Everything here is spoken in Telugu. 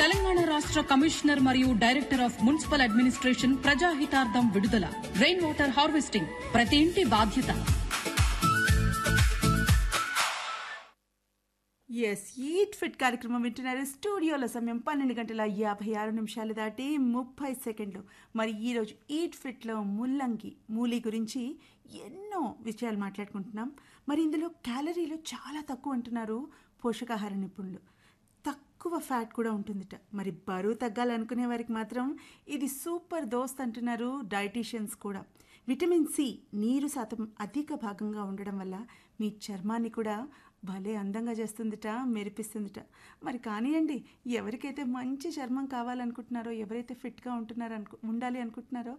తెలంగాణ రాష్ట్ర కమిషనర్ మరియు డైరెక్టర్ ఆఫ్ మున్సిపల్ అడ్మినిస్ట్రేషన్ ప్రజాహితార్థం విడుదల రెయిన్ వాటర్ హార్వెస్టింగ్ ప్రతి ఇంటి బాధ్యత ఎస్ ఈట్ ఫిట్ కార్యక్రమం వింటున్నారు స్టూడియోలో సమయం పన్నెండు గంటల యాభై ఆరు నిమిషాలు దాటి ముప్పై సెకండ్లు మరి ఈరోజు ఈట్ ఫిట్లో ముల్లంగి మూలి గురించి ఎన్నో విషయాలు మాట్లాడుకుంటున్నాం మరి ఇందులో క్యాలరీలు చాలా తక్కువ అంటున్నారు పోషకాహార నిపుణులు తక్కువ ఫ్యాట్ కూడా ఉంటుందిట మరి బరువు తగ్గాలనుకునే వారికి మాత్రం ఇది సూపర్ దోస్త్ అంటున్నారు డైటీషియన్స్ కూడా విటమిన్ సి నీరు శాతం అధిక భాగంగా ఉండడం వల్ల మీ చర్మాన్ని కూడా భలే అందంగా చేస్తుందిట మెరిపిస్తుందిట మరి కానివ్వండి ఎవరికైతే మంచి చర్మం కావాలనుకుంటున్నారో ఎవరైతే ఫిట్గా ఉంటున్నారో అనుకు ఉండాలి అనుకుంటున్నారో